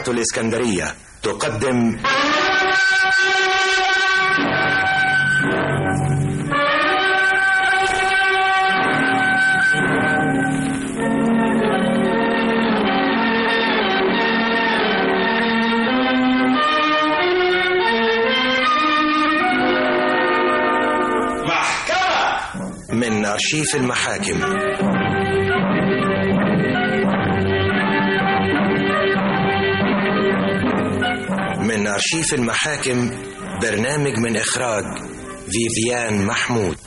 الإسكندرية تقدم محكمة من أرشيف المحاكم من أرشيف المحاكم برنامج من إخراج فيفيان محمود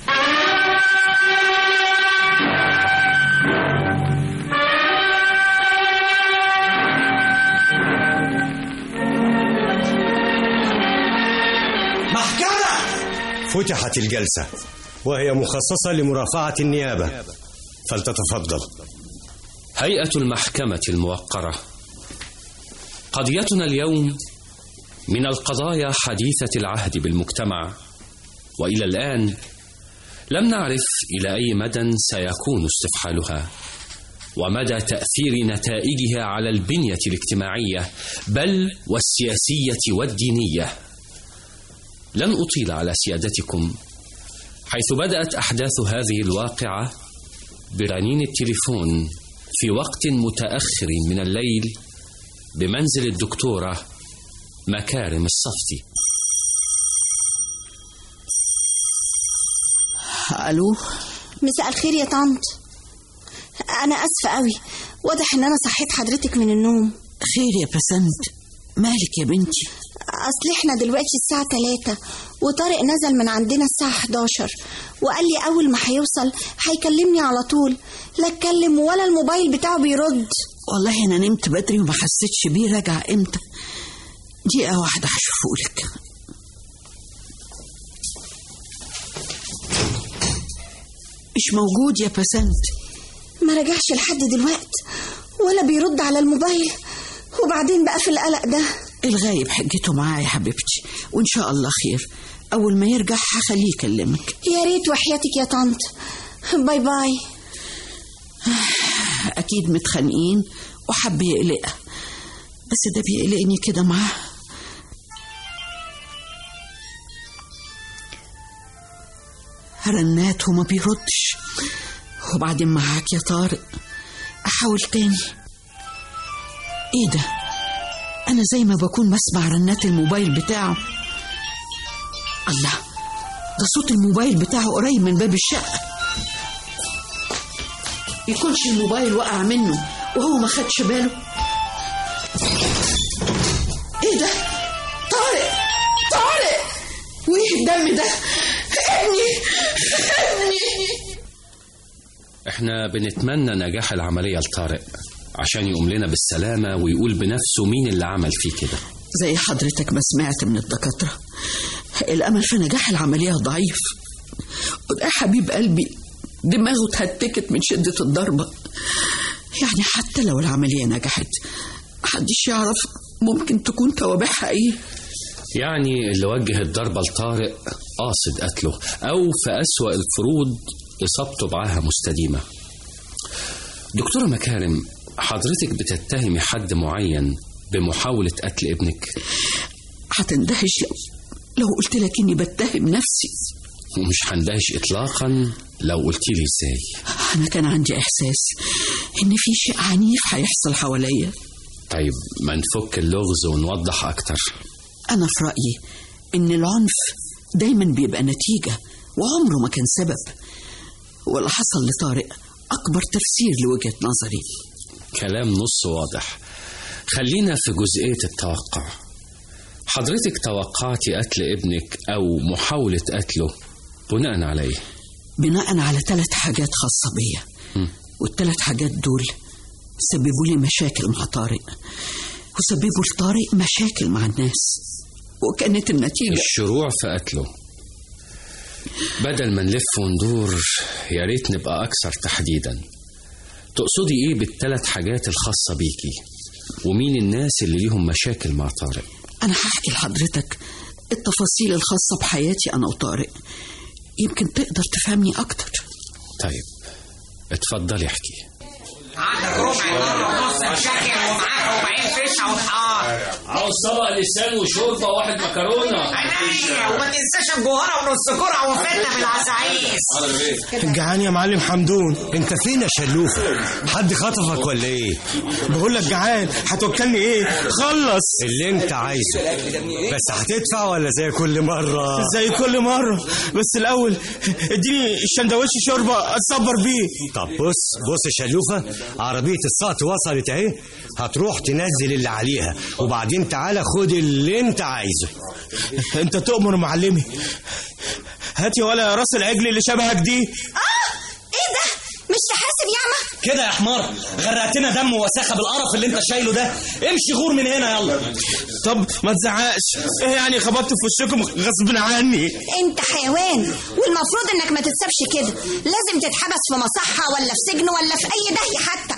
محكمة فتحت الجلسة وهي مخصصة لمرافعة النيابة فلتتفضل هيئة المحكمة الموقرة قضيتنا اليوم من القضايا حديثة العهد بالمجتمع وإلى الآن لم نعرف إلى أي مدى سيكون استفحالها ومدى تأثير نتائجها على البنية الاجتماعية بل والسياسية والدينية لن أطيل على سيادتكم حيث بدأت أحداث هذه الواقعة برنين التليفون في وقت متأخر من الليل بمنزل الدكتورة مكارم الصفتي الو مساء الخير يا طنط انا اسفه قوي واضح ان انا صحيت حضرتك من النوم خير يا بسنت مالك يا بنتي اصل احنا دلوقتي الساعه 3 وطارق نزل من عندنا الساعه 11 وقال لي اول ما هيوصل هيكلمني على طول لا اتكلم ولا الموبايل بتاعه بيرد والله انا نمت بدري وما حسيتش بيه راجع امتى دقيقة واحدة هشوفهولك مش موجود يا بسنت ما رجعش لحد دلوقت ولا بيرد على الموبايل وبعدين بقى في القلق ده الغايب حجته معاه يا حبيبتي وان شاء الله خير اول ما يرجع هخليه يكلمك يا ريت وحياتك يا طنط باي باي اكيد متخانقين وحب يقلقها بس ده بيقلقني كده معاه رنات وما بيردش وبعدين معاك يا طارق احاول تاني ايه ده انا زي ما بكون بسمع رنات الموبايل بتاعه الله ده صوت الموبايل بتاعه قريب من باب الشقه يكونش الموبايل وقع منه وهو ما خدش باله ايه ده طارق طارق وايه الدم ده ابني ابني احنا بنتمنى نجاح العملية لطارق عشان يقوم لنا بالسلامة ويقول بنفسه مين اللي عمل فيه كده زي حضرتك ما سمعت من الدكاترة الأمل في نجاح العملية ضعيف وده يا حبيب قلبي دماغه اتهتكت من شدة الضربة يعني حتى لو العملية نجحت محدش يعرف ممكن تكون توابعها ايه يعني اللي وجه الضربة لطارق قاصد قتله أو في أسوأ الفروض إصابته بعاهة مستديمة دكتورة مكارم حضرتك بتتهمي حد معين بمحاولة قتل ابنك هتندهش لو قلت لك اني بتهم نفسي ومش هندهش إطلاقا لو قلتي لي إزاي انا كان عندي احساس ان في شيء عنيف هيحصل حواليا طيب ما نفك اللغز ونوضح أكتر انا في رايي ان العنف دايما بيبقى نتيجه وعمره ما كان سبب واللي حصل لطارق اكبر تفسير لوجهه نظري كلام نص واضح خلينا في جزئية التوقع حضرتك توقعتي قتل ابنك أو محاولة قتله بناء على إيه؟ بناء على ثلاث حاجات خاصه بيا مم. والثلاث حاجات دول سببوا لي مشاكل مع طارق وسببوا لطارق مشاكل مع الناس وكانت النتيجه الشروع في قتله بدل ما نلف وندور يا ريت نبقى أكثر تحديدا تقصدي إيه بالثلاث حاجات الخاصة بيكي ومين الناس اللي ليهم مشاكل مع طارق انا هحكي لحضرتك التفاصيل الخاصه بحياتي انا وطارق يمكن تقدر تفهمني اكتر طيب اتفضلي احكي عندك ربع لتر ونص مشكل ومعاها وبعين فشه وطحال عاوز طبق لسان وشوربه وواحد مكرونه عينيا وما تنساش الجوهره ونص كرة وفتة بالعساعيس جعان يا معلم حمدون انت فين يا شلوفة حد خطفك ولا ايه بقول لك جعان هتوكلني ايه خلص اللي انت عايزه بس هتدفع ولا زي كل مرة زي كل مرة بس الأول اديني الشندوتش شوربة أتصبر بيه طب بص بص يا شلوفة عربية السقط وصلت اهي هتروح تنزل اللي عليها وبعدين تعالى خد اللي انت عايزه أنت تؤمر معلمي هات يا ولا راس العجل اللي شبهك دي اه ايه ده مش تحاسب ياما كده يا حمار غرقتنا دم ووساخه بالقرف اللي انت شايله ده امشي غور من هنا يلا طب ما تزعقش ايه يعني خبطت في وشكم غصب عني انت حيوان والمفروض انك ما تتسابش كده لازم تتحبس في مصحة ولا في سجن ولا في اي داهية حتى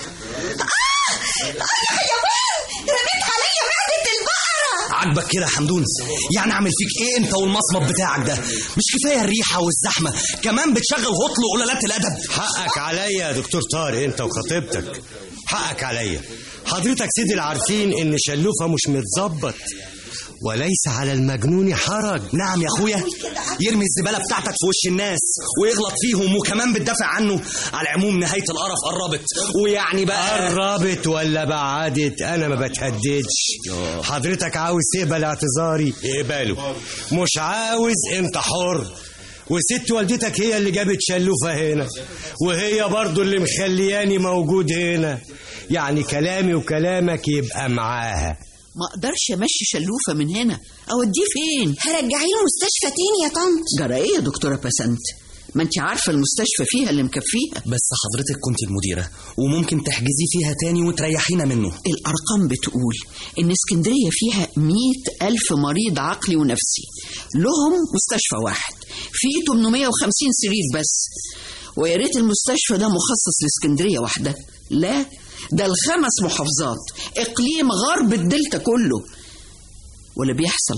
اه اه يا حيوان رميت عليا معدة البقرة عاجبك كده يا حمدون يعني اعمل فيك ايه انت والمصمت بتاعك ده مش كفايه الريحه والزحمه كمان بتشغل هطل وقلالات الادب حقك عليا يا دكتور طارق انت وخطيبتك حقك عليا حضرتك سيدي العارفين ان شلوفة مش متظبط وليس على المجنون حرج نعم يا اخويا يرمي الزباله بتاعتك في وش الناس ويغلط فيهم وكمان بتدافع عنه على العموم نهايه القرف قربت ويعني بقى قربت ولا بعدت انا ما بتهددش حضرتك عاوز تقبل اعتذاري اقبله مش عاوز انت حر وست والدتك هي اللي جابت شلوفة هنا وهي برضو اللي مخلياني موجود هنا يعني كلامي وكلامك يبقى معاها ما اقدرش امشي شلوفه من هنا اوديه فين هرجعيه المستشفى تاني يا طنط جرى ايه يا دكتوره بسنت ما انت عارفه المستشفى فيها اللي مكفيها بس حضرتك كنت المديره وممكن تحجزي فيها تاني وتريحينا منه الأرقام بتقول إن اسكندرية فيها مئة ألف مريض عقلي ونفسي لهم مستشفى واحد فيه 850 سرير بس ويا ريت المستشفى ده مخصص لاسكندرية واحدة لا ده الخمس محافظات إقليم غرب الدلتا كله واللي بيحصل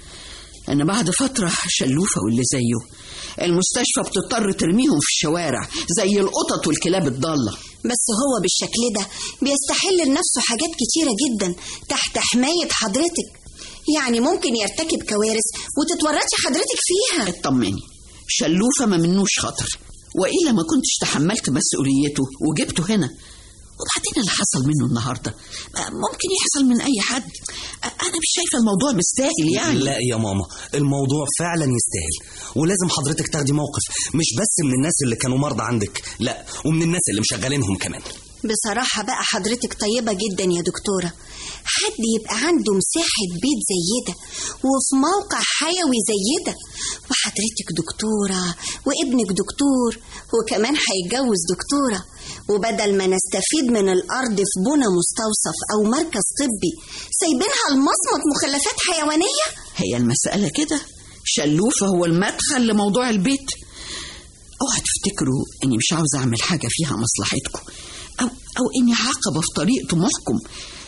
إن بعد فترة شلوفة واللي زيه المستشفى بتضطر ترميهم في الشوارع زي القطط والكلاب الضالة بس هو بالشكل ده بيستحل لنفسه حاجات كتيرة جدا تحت حماية حضرتك يعني ممكن يرتكب كوارث وتتورطي حضرتك فيها اطمني شلوفة ما منوش خطر وإلا ما كنتش تحملت مسؤوليته وجبته هنا وبعدين اللي حصل منه النهارده ممكن يحصل من اي حد انا مش شايفه الموضوع مستاهل يعني لا يا ماما الموضوع فعلا يستاهل ولازم حضرتك تاخدي موقف مش بس من الناس اللي كانوا مرضى عندك لا ومن الناس اللي مشغلينهم كمان بصراحة بقى حضرتك طيبة جدا يا دكتورة حد يبقى عنده مساحة بيت زي ده وفي موقع حيوي زي ده وحضرتك دكتورة وابنك دكتور وكمان هيتجوز دكتورة وبدل ما نستفيد من الأرض في بنى مستوصف أو مركز طبي سايبينها لمصمت مخلفات حيوانية هي المسألة كده شلوفة هو المدخل لموضوع البيت اوعى تفتكروا اني مش عاوز اعمل حاجة فيها مصلحتكم او او اني عقبة في طريق طموحكم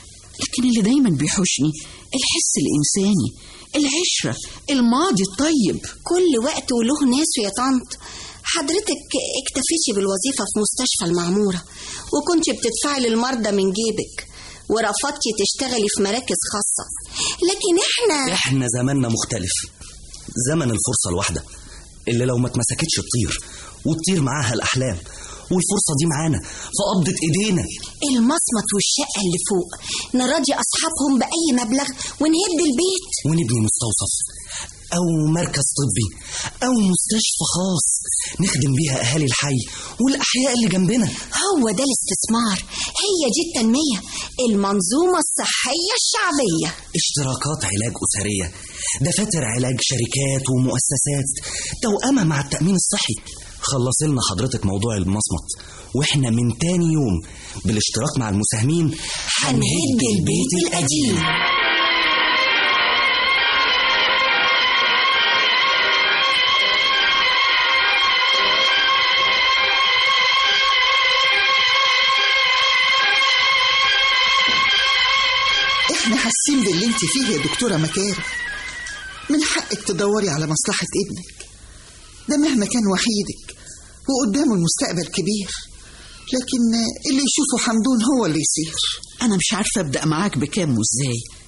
لكن اللي دايما بيحوشني الحس الانساني العشرة الماضي الطيب كل وقت وله ناسه يا طنط حضرتك اكتفيتي بالوظيفة في مستشفى المعمورة وكنت بتدفعي للمرضى من جيبك ورفضتي تشتغلي في مراكز خاصة لكن احنا احنا زماننا مختلف زمن الفرصة الواحدة اللي لو ما اتمسكتش تطير وتطير معاها الأحلام والفرصة دي معانا في قبضة إيدينا المصمت والشقة اللي فوق نراضي أصحابهم بأي مبلغ ونهد البيت ونبني مستوصف أو مركز طبي أو مستشفى خاص نخدم بيها أهالي الحي والأحياء اللي جنبنا هو ده الاستثمار هي دي التنمية المنظومة الصحية الشعبية اشتراكات علاج أسرية دفاتر علاج شركات ومؤسسات توأمة مع التأمين الصحي خلص لنا حضرتك موضوع المصمت واحنا من تاني يوم بالاشتراك مع المساهمين هنهد البيت القديم احنا حاسين باللي انت فيه يا دكتورة مكارم من حقك تدوري على مصلحة ابنك ده مهما كان وحيدك وقدامه المستقبل كبير لكن اللي يشوفه حمدون هو اللي يصير انا مش عارفة ابدأ معاك بكام وازاي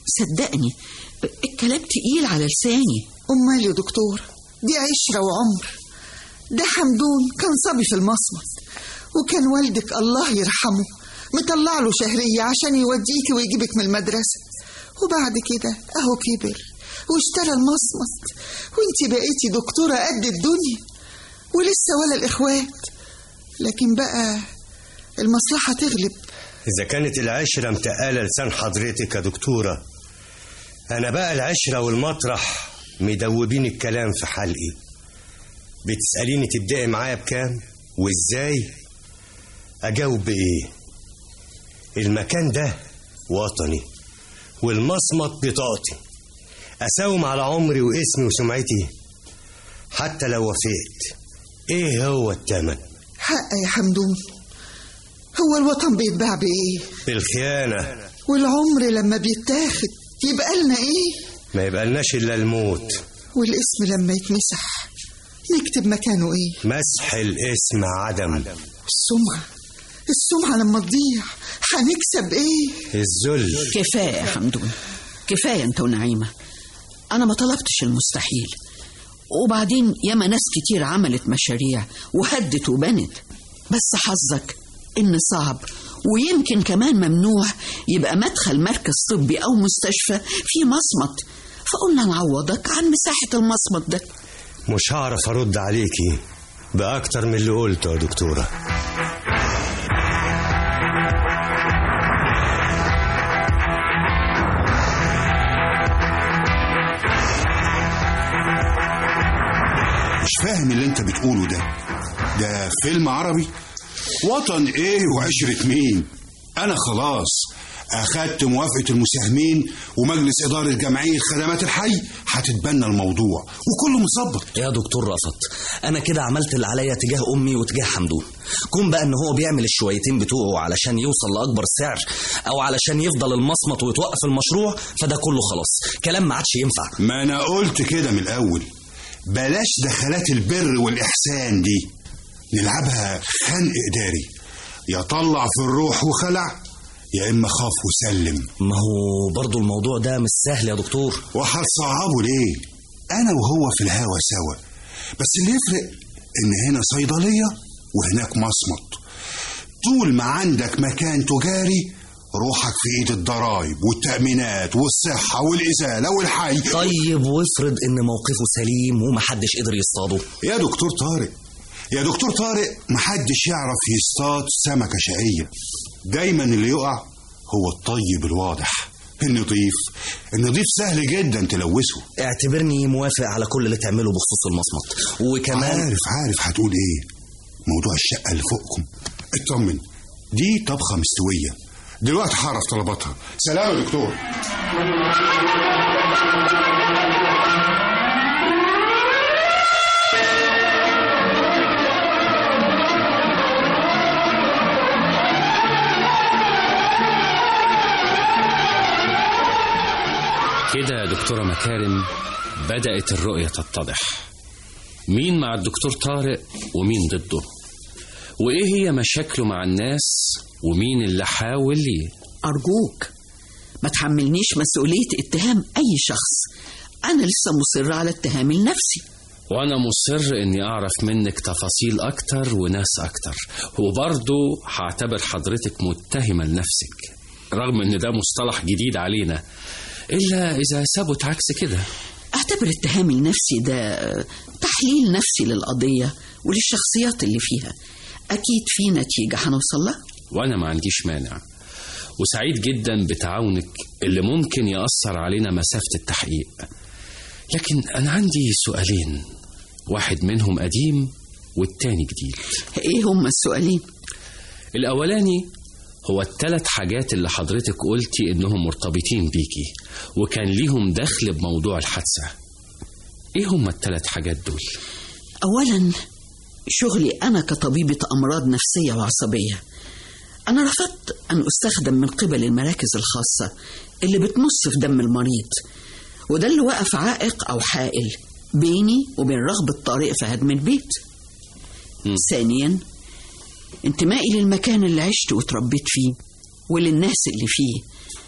صدقني الكلام تقيل على لساني أمال يا دكتور دي عشرة وعمر ده حمدون كان صبي في المصمت وكان والدك الله يرحمه مطلع له شهرية عشان يوديكي ويجيبك من المدرسة وبعد كده أهو كبر واشترى المصمت وانتي بقيتي دكتورة قد الدنيا ولسه ولا الإخوات لكن بقى المصلحة تغلب إذا كانت العشرة متقالة لسان حضرتك يا دكتورة أنا بقى العشرة والمطرح مدوبين الكلام في حلقي بتسأليني تبدأي معايا بكام وإزاي أجاوب بإيه المكان ده وطني والمصمت بطاقتي أساوم على عمري واسمي وسمعتي حتى لو وافقت إيه هو التمن حق يا حمدون هو الوطن بيتباع بإيه بالخيانة والعمر لما بيتاخد يبقى لنا إيه ما يبقالناش إلا الموت والاسم لما يتمسح نكتب مكانه إيه مسح الاسم عدم السمعة السمعة لما تضيع هنكسب إيه الذل كفاية يا حمدون كفاية انت ونعيمة أنا ما طلبتش المستحيل وبعدين ياما ناس كتير عملت مشاريع وهدت وبنت بس حظك إن صعب ويمكن كمان ممنوع يبقى مدخل مركز طبي أو مستشفى في مصمت فقلنا نعوضك عن مساحة المصمت ده مش هعرف أرد عليكي بأكتر من اللي قلته يا دكتورة مش فاهم اللي انت بتقوله ده ده فيلم عربي وطن ايه وعشرة مين انا خلاص اخدت موافقة المساهمين ومجلس ادارة جمعية خدمات الحي هتتبنى الموضوع وكله مظبط يا دكتور رفض انا كده عملت اللي عليا تجاه امي وتجاه حمدون كون بقى ان هو بيعمل الشويتين بتوعه علشان يوصل لاكبر سعر او علشان يفضل المصمت ويتوقف المشروع فده كله خلاص كلام ما عادش ينفع ما انا قلت كده من الاول بلاش دخلات البر والاحسان دي نلعبها خنق اداري يطلع في الروح وخلع يا اما خاف وسلم ما هو برضو الموضوع ده مش سهل يا دكتور وهتصعبه ليه انا وهو في الهوا سوا بس اللي يفرق ان هنا صيدليه وهناك مصمت طول ما عندك مكان تجاري روحك في ايد الضرايب والتأمينات والصحة والإزالة والحي طيب وافرض ان موقفه سليم ومحدش قدر يصطاده يا دكتور طارق يا دكتور طارق محدش يعرف يصطاد سمكة شقية دايما اللي يقع هو الطيب الواضح النظيف النظيف سهل جدا تلوثه اعتبرني موافق على كل اللي تعمله بخصوص المصمت وكمان عارف عارف هتقول ايه موضوع الشقة اللي فوقكم اطمن دي طبخة مستوية دلوقتي هعرف طلباتها سلام يا دكتور كده يا دكتورة مكارم بدأت الرؤية تتضح مين مع الدكتور طارق ومين ضده وإيه هي مشاكله مع الناس ومين اللي حاول ليه أرجوك ما تحملنيش مسؤولية اتهام أي شخص أنا لسه مصرة على اتهامي لنفسي وأنا مصر إني أعرف منك تفاصيل أكتر وناس أكتر وبرضه هعتبر حضرتك متهمة لنفسك رغم إن ده مصطلح جديد علينا إلا إذا ثبت عكس كده أعتبر اتهامي لنفسي ده تحليل نفسي للقضية وللشخصيات اللي فيها أكيد في نتيجة هنوصل لها وأنا ما عنديش مانع وسعيد جدا بتعاونك اللي ممكن يأثر علينا مسافة التحقيق لكن أنا عندي سؤالين واحد منهم قديم والتاني جديد إيه هما السؤالين؟ الأولاني هو الثلاث حاجات اللي حضرتك قلتي إنهم مرتبطين بيكي وكان ليهم دخل بموضوع الحادثة إيه هما الثلاث حاجات دول؟ أولا شغلي أنا كطبيبة أمراض نفسية وعصبية أنا رفضت أن أستخدم من قبل المراكز الخاصة اللي بتمص في دم المريض وده اللي وقف عائق أو حائل بيني وبين رغبة طارق في هدم البيت م. ثانيا انتمائي للمكان اللي عشت وتربيت فيه وللناس اللي فيه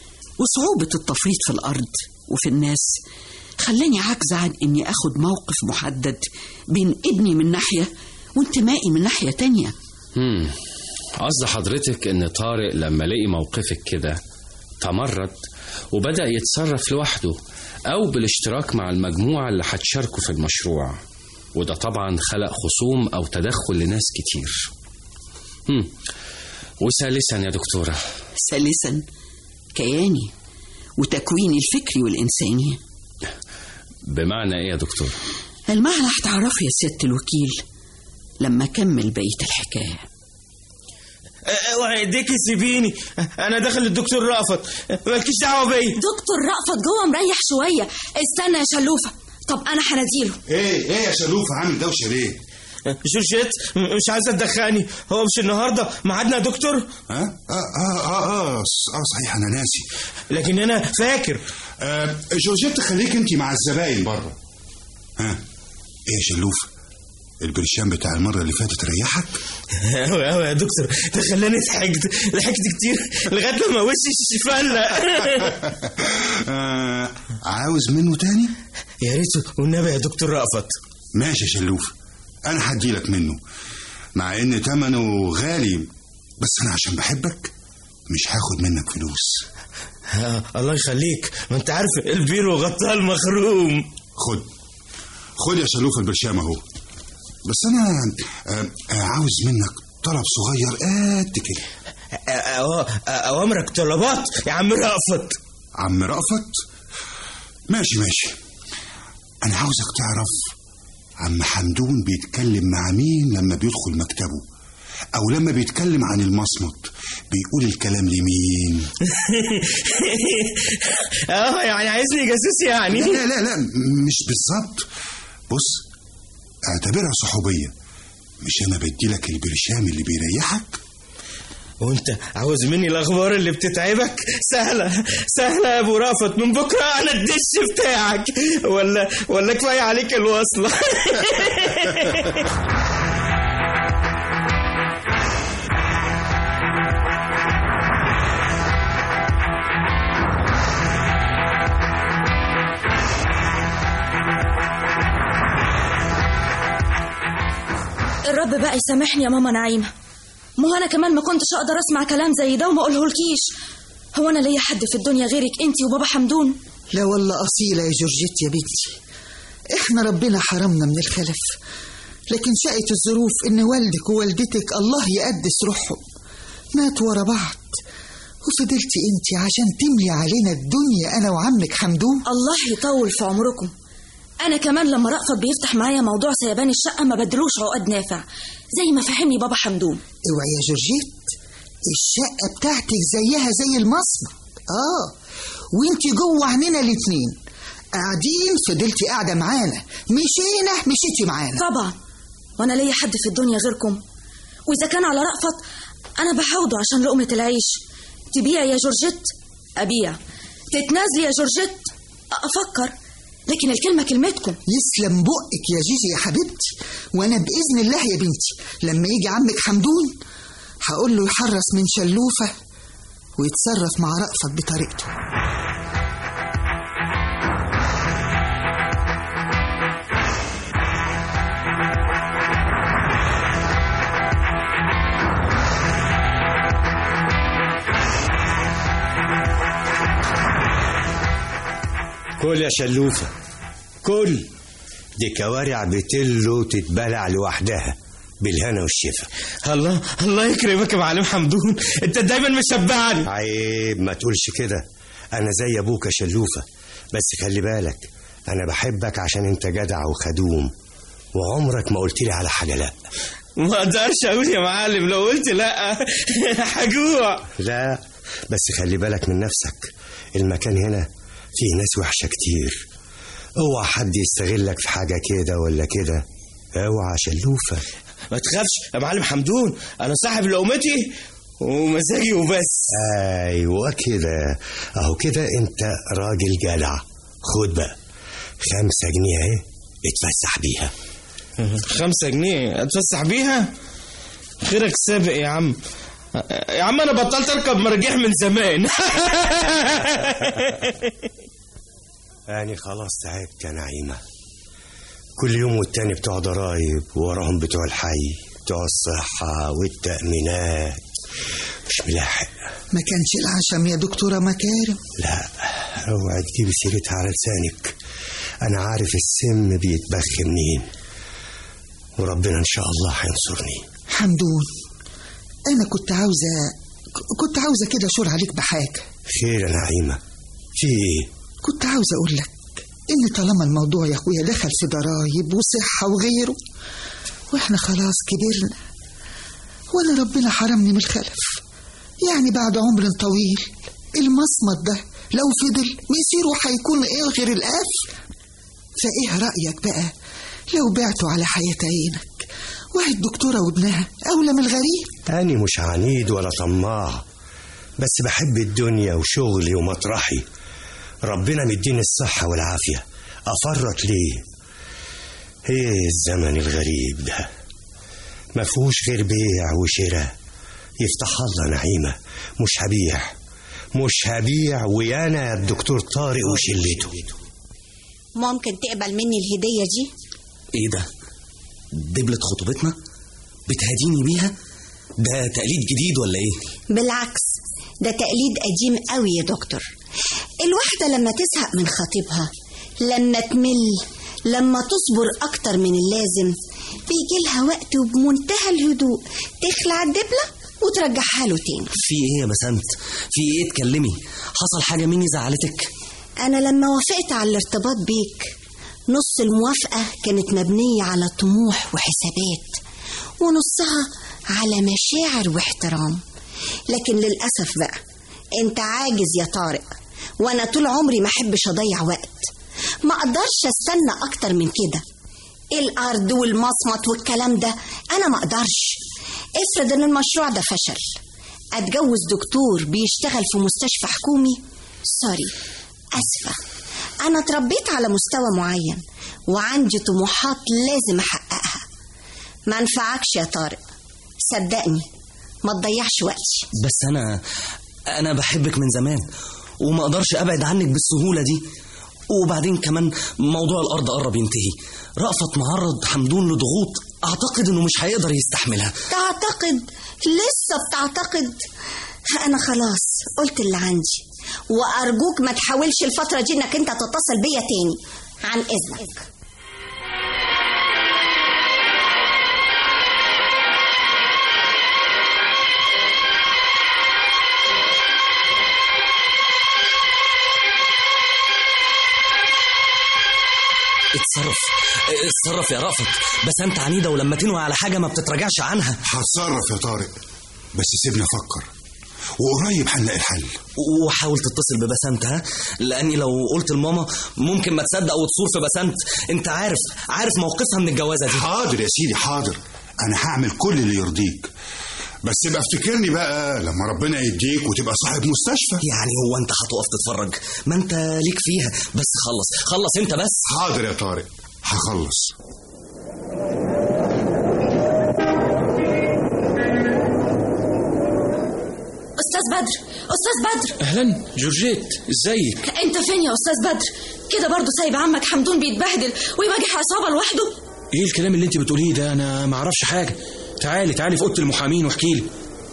وصعوبة التفريط في الأرض وفي الناس خلاني عاجزة عن إني أخد موقف محدد بين ابني من ناحية وانتمائي من ناحية تانية امم قصد حضرتك ان طارق لما لقي موقفك كده تمرد وبدأ يتصرف لوحده او بالاشتراك مع المجموعة اللي هتشاركوا في المشروع وده طبعا خلق خصوم او تدخل لناس كتير هم. وثالثا يا دكتورة ثالثا كياني وتكويني الفكري والإنساني بمعنى ايه يا دكتور المعنى هتعرفه يا سيادة الوكيل لما أكمل بقية الحكاية اوعي ايديك سيبيني انا داخل الدكتور رأفت مالكيش دعوه بيا دكتور رأفت جوه مريح شوية استنى يا شلوفة طب أنا هناديله ايه ايه يا شلوفة عامل دوشة ليه؟ جورجيت مش عايزه تدخلني هو مش النهارده ميعادنا يا دكتور ها؟ اه اه اه اه, آه صحيح انا ناسي لكن انا فاكر آه جورجيت خليك انت مع الزباين بره ها ايه يا شلوفة البرشام بتاع المرة اللي فاتت ريحك؟ أوي أوي يا دكتور ده خلاني ضحكت ضحكت كتير لغاية لما وشي فلق آه عاوز منه تاني؟ يا ريت والنبي يا دكتور رأفت ماشي يا شلوف انا هديلك منه مع ان تمنه غالي بس انا عشان بحبك مش هاخد منك فلوس آه الله يخليك ما انت عارف البيرو غطاه المخروم خد خد يا شلوف البرشام اهو بس انا آه آه عاوز منك طلب صغير قد كده اوامرك طلبات يا عم رأفت عم رأفت ماشي ماشي انا عاوزك تعرف عم حمدون بيتكلم مع مين لما بيدخل مكتبه او لما بيتكلم عن المصمت بيقول الكلام لمين اه يعني عايزني جاسوس يعني لا لا لا, لا مش بالظبط بص اعتبرها صحوبيه مش انا بديلك البرشام اللي بيريحك وانت عاوز مني الاخبار اللي بتتعبك سهله سهله يا ابو رافت من بكره انا الدش بتاعك ولا ولا كفايه عليك الوصله الرب بقى يسامحني يا ماما نعيمة ما هو انا كمان ما كنتش اقدر اسمع كلام زي ده وما اقولهولكيش هو انا ليا حد في الدنيا غيرك انت وبابا حمدون لا والله أصيلة يا جورجيت يا بنتي احنا ربنا حرمنا من الخلف لكن شقت الظروف ان والدك ووالدتك الله يقدس روحهم ماتوا ورا بعض وفضلتي انت عشان تملي علينا الدنيا انا وعمك حمدون الله يطول في عمركم انا كمان لما رأفت بيفتح معايا موضوع سيبان الشقة ما بدلوش عقد نافع زي ما فهمني بابا حمدون اوعي يا جورجيت الشقة بتاعتك زيها زي المصنع اه وانت جوه عننا الاتنين قاعدين فضلتي قاعدة معانا مشينا مشيتي معانا طبعا وانا ليا حد في الدنيا غيركم واذا كان على رأفت انا بحاوده عشان لقمة العيش تبيع يا جورجيت ابيع تتنازلي يا جورجيت افكر لكن الكلمة كلمتكم يسلم بقك يا جيجي يا حبيبتي وانا باذن الله يا بنتي لما يجي عمك حمدون هقول له يحرص من شلوفه ويتصرف مع رأفت بطريقته كل يا شلوفة كل دي كوارع بتلو تتبلع لوحدها بالهنا والشفا الله الله يكرمك يا معلم حمدون انت دايما مشبعني عيب ما تقولش كده انا زي ابوك يا شلوفة بس خلي بالك انا بحبك عشان انت جدع وخدوم وعمرك ما قلت لي على حاجة لا ما اقدرش اقول يا معلم لو قلت لا هجوع لا بس خلي بالك من نفسك المكان هنا فيه ناس وحشة كتير اوعى حد يستغلك في حاجة كده ولا كده اوعى شلوفة ما تخافش يا معلم حمدون انا صاحب لقمتي ومزاجي وبس ايوه كده اهو كده انت راجل جدع خد بقى خمسة جنيه اهي اتفسح بيها خمسة جنيه اتفسح بيها خيرك سابق يا عم يا عم انا بطلت اركب مراجيح من زمان يعني خلاص تعبت يا نعيمة كل يوم والتاني بتوع ضرايب ووراهم بتوع الحي بتوع الصحة والتأمينات مش ملاحق ما كانش العشم يا دكتورة مكارم لا اوعي تجيبي سيرتها على لسانك انا عارف السم بيتبخ منين وربنا ان شاء الله هينصرني حمدون انا كنت عاوزة كنت عاوزة كده اشور عليك بحاجة خير يا نعيمة في ايه كنت عاوزة اقول لك ان طالما الموضوع يا اخويا دخل في ضرايب وصحة وغيره واحنا خلاص كبرنا وانا ربنا حرمني من الخلف يعني بعد عمر طويل المصمت ده لو فضل مصيره هيكون ايه غير القفل فايه رأيك بقى لو بعته على حياة عينك وهي الدكتورة وابنها أولى من الغريب أنا مش عنيد ولا طماع بس بحب الدنيا وشغلي ومطرحي ربنا مديني الصحة والعافية أفرط ليه ايه الزمن الغريب ده ما فيهوش غير بيع وشراء يفتح الله نعيمة مش هبيع مش هبيع ويانا الدكتور طارق وشلته ممكن تقبل مني الهدية دي ايه ده دبلة خطوبتنا بتهديني بيها ده تقليد جديد ولا ايه بالعكس ده تقليد قديم قوي يا دكتور الواحدة لما تزهق من خطيبها لما تمل لما تصبر أكتر من اللازم بيجي لها وقت وبمنتهى الهدوء تخلع الدبلة وترجعها له تاني في ايه يا بسنت في ايه اتكلمي حصل حاجة مني زعلتك أنا لما وافقت على الارتباط بيك نص الموافقة كانت مبنية على طموح وحسابات ونصها على مشاعر واحترام لكن للأسف بقى أنت عاجز يا طارق وأنا طول عمري ما أحبش أضيع وقت ما أقدرش أستنى أكتر من كده الأرض والمصمت والكلام ده أنا ما أقدرش افرض إن المشروع ده فشل أتجوز دكتور بيشتغل في مستشفى حكومي سوري أسفة أنا اتربيت على مستوى معين وعندي طموحات لازم أحققها ما انفعكش يا طارق صدقني ما تضيعش وقتي بس انا انا بحبك من زمان وما اقدرش ابعد عنك بالسهولة دي وبعدين كمان موضوع الارض قرب ينتهي رأفت معرض حمدون لضغوط اعتقد انه مش هيقدر يستحملها تعتقد لسه بتعتقد أنا خلاص قلت اللي عندي وأرجوك ما تحاولش الفترة دي إنك أنت تتصل بيا تاني عن إذنك اتصرف اتصرف يا رأفت بس انت عنيدة ولما تنوي على حاجة ما بتتراجعش عنها هتصرف يا طارق بس سيبني افكر وقريب هنلاقي الحل وحاول تتصل ببسنت ها لاني لو قلت لماما ممكن ما تصدق وتصور في بسنت انت عارف عارف موقفها من الجوازه دي حاضر يا سيدي حاضر انا هعمل كل اللي يرضيك بس يبقى افتكرني بقى لما ربنا يديك وتبقى صاحب مستشفى يعني هو انت هتقف تتفرج ما انت ليك فيها بس خلص خلص انت بس حاضر يا طارق هخلص استاذ بدر استاذ بدر اهلا جورجيت ازيك انت فين يا استاذ بدر كده برضه سايب عمك حمدون بيتبهدل ويواجه عصابه لوحده ايه الكلام اللي انت بتقوليه ده انا ما اعرفش حاجه تعالي تعالي في اوضه المحامين واحكي لي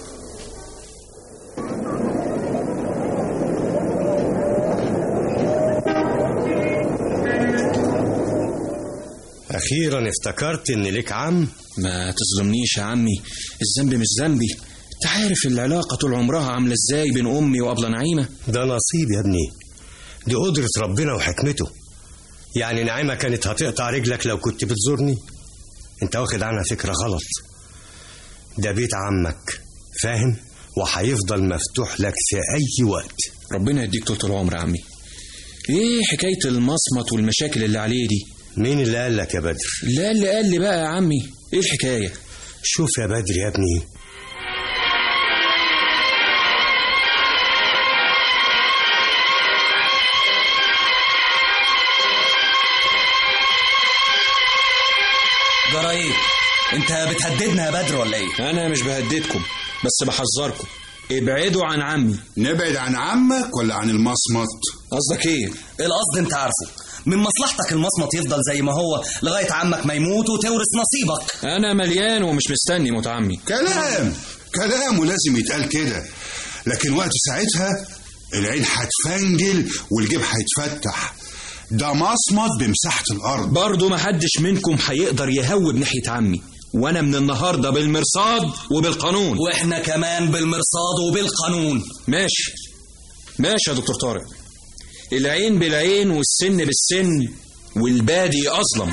أخيرا افتكرت إن ليك عم ما تظلمنيش يا عمي الذنب مش ذنبي انت عارف العلاقه طول عمرها عامله ازاي بين امي وابله نعيمه ده نصيب يا ابني دي قدرة ربنا وحكمته يعني نعيمة كانت هتقطع رجلك لو كنت بتزورني انت واخد عنها فكرة غلط ده بيت عمك فاهم وهيفضل مفتوح لك في أي وقت ربنا يديك طول العمر يا عمي ايه حكايه المصمت والمشاكل اللي عليه دي مين اللي قال لك يا بدر لا اللي قال لي بقى يا عمي ايه الحكايه شوف يا بدر يا ابني جرى ايه انت بتهددنا يا بدر ولا ايه انا مش بهددكم بس بحذركم ابعدوا عن عمي نبعد عن عمك ولا عن المصمت قصدك ايه القصد انت عارفه من مصلحتك المصمت يفضل زي ما هو لغاية عمك ما يموت وتورث نصيبك انا مليان ومش مستني موت عمي كلام كلام ولازم يتقال كده لكن وقت ساعتها العين هتفنجل والجيب هيتفتح ده مصمت بمساحة الأرض برضه محدش منكم هيقدر يهوب ناحية عمي وانا من النهارده بالمرصاد وبالقانون واحنا كمان بالمرصاد وبالقانون ماشي ماشي يا دكتور طارق العين بالعين والسن بالسن والبادي اظلم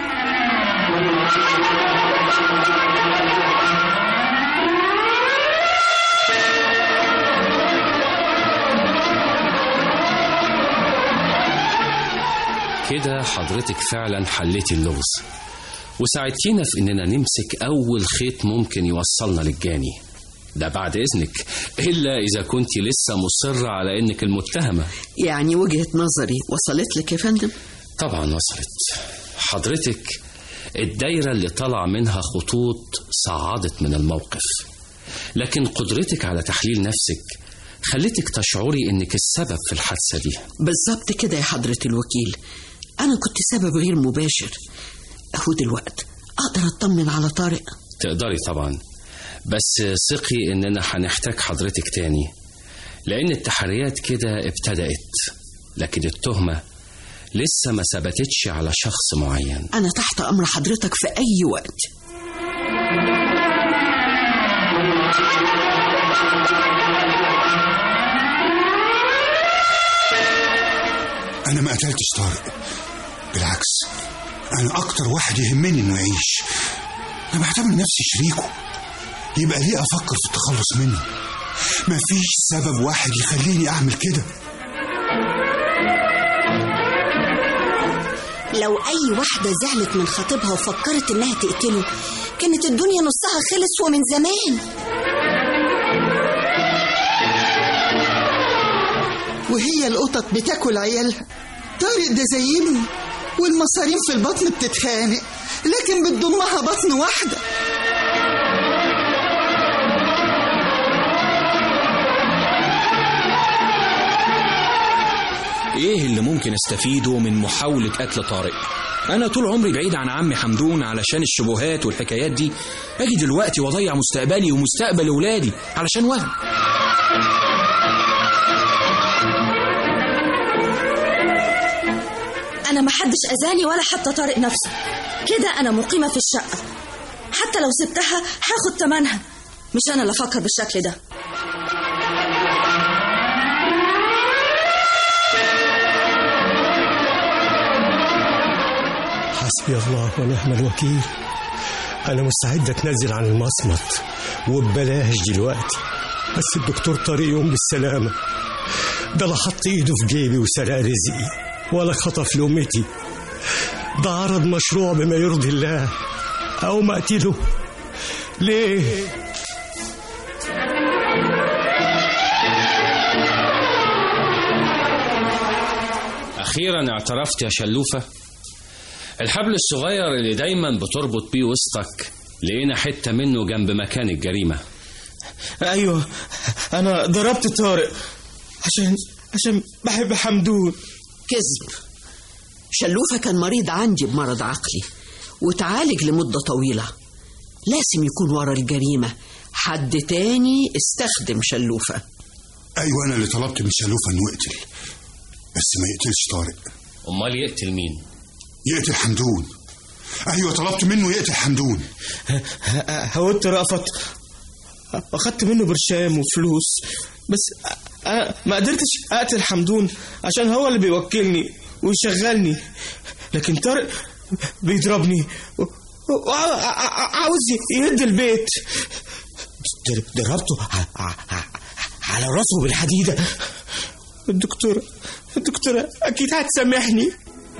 كده حضرتك فعلا حليتي اللغز وساعدتينا في اننا نمسك اول خيط ممكن يوصلنا للجاني ده بعد اذنك الا اذا كنت لسه مصره على انك المتهمه يعني وجهة نظري وصلت لك يا فندم طبعا وصلت حضرتك الدايره اللي طلع منها خطوط صعدت من الموقف لكن قدرتك على تحليل نفسك خلتك تشعري انك السبب في الحادثه دي بالظبط كده يا حضرة الوكيل أنا كنت سبب غير مباشر أهو دلوقت أقدر أطمن على طارق تقدري طبعا بس ثقي اننا هنحتاج حضرتك تاني لان التحريات كده ابتدأت لكن التهمة لسه ما ثبتتش على شخص معين أنا تحت أمر حضرتك في أي وقت أنا ما قتلتش طارق بالعكس أنا أكتر واحد يهمني إنه يعيش أنا بعتبر نفسي شريكه يبقى ليه أفكر في التخلص منه مفيش سبب واحد يخليني أعمل كده لو أي واحدة زعلت من خطيبها وفكرت إنها تقتله كانت الدنيا نصها خلص ومن زمان وهي القطط بتاكل عيالها طارق ده زيني والمصارين في البطن بتتخانق لكن بتضمها بطن واحدة ايه اللي ممكن استفيده من محاولة قتل طارق انا طول عمري بعيد عن عمي حمدون علشان الشبهات والحكايات دي اجي دلوقتي واضيع مستقبلي ومستقبل ولادي علشان وهم أنا محدش أذاني ولا حتى طارق نفسه كده أنا مقيمة في الشقة حتى لو سبتها هاخد تمنها مش أنا اللي أفكر بالشكل ده حسبي الله ونعم الوكيل أنا مستعد أتنازل عن المصمت وببلاش دلوقتي بس الدكتور طارق يوم بالسلامة ده لا حط إيده في جيبي وسرق رزقي ولا خطف لقمتي ده عرض مشروع بما يرضي الله أو مقتله ليه؟ أخيرا اعترفت يا شلوفة الحبل الصغير اللي دايما بتربط بيه وسطك لقينا حتة منه جنب مكان الجريمة ايوه انا ضربت طارق عشان عشان بحب حمدون كذب شلوفة كان مريض عندي بمرض عقلي وتعالج لمدة طويلة لازم يكون ورا الجريمة حد تاني استخدم شلوفة أيوة أنا اللي طلبت من شلوفة إنه يقتل بس ما يقتلش طارق أمال يقتل مين؟ يقتل حمدون أيوة طلبت منه يقتل حمدون هودت رأفت أخدت منه برشام وفلوس بس أنا ما قدرتش أقتل حمدون عشان هو اللي بيوكلني ويشغلني لكن طارق بيضربني وعاوز يهد البيت ضربته على راسه بالحديدة الدكتورة الدكتورة أكيد هتسامحني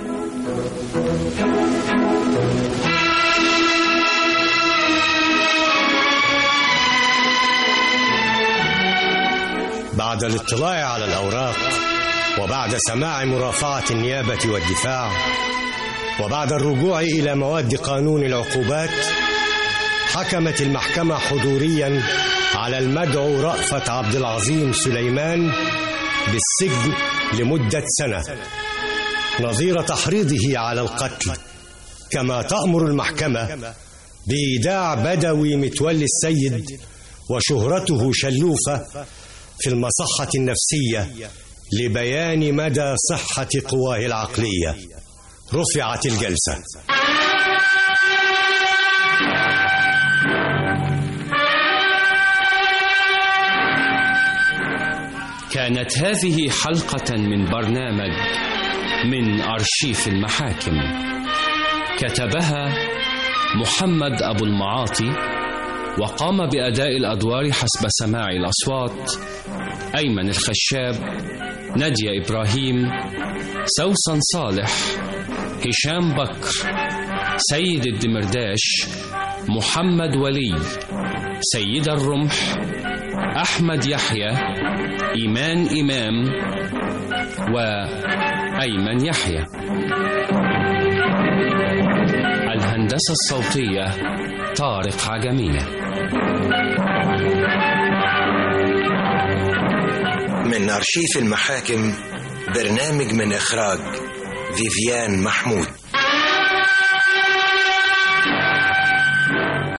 بعد الاطلاع على الأوراق وبعد سماع مرافعة النيابة والدفاع وبعد الرجوع إلى مواد قانون العقوبات حكمت المحكمة حضوريا على على المدعو رأفت عبد العظيم سليمان بالسجن لمدة سنة نظير تحريضه على القتل كما تأمر المحكمة بإيداع بدوي متولي السيد وشهرته شلوفة في المصحة النفسية لبيان مدى صحة قواه العقلية رفعت الجلسة كانت هذه حلقة من برنامج من أرشيف المحاكم كتبها محمد أبو المعاطي وقام بأداء الأدوار حسب سماع الأصوات أيمن الخشاب نادية إبراهيم سوسن صالح هشام بكر سيد الدمرداش محمد ولي سيد الرمح أحمد يحيى إيمان إمام وأيمن يحيى الهندسة الصوتية طارق عجمية من أرشيف المحاكم برنامج من إخراج فيفيان محمود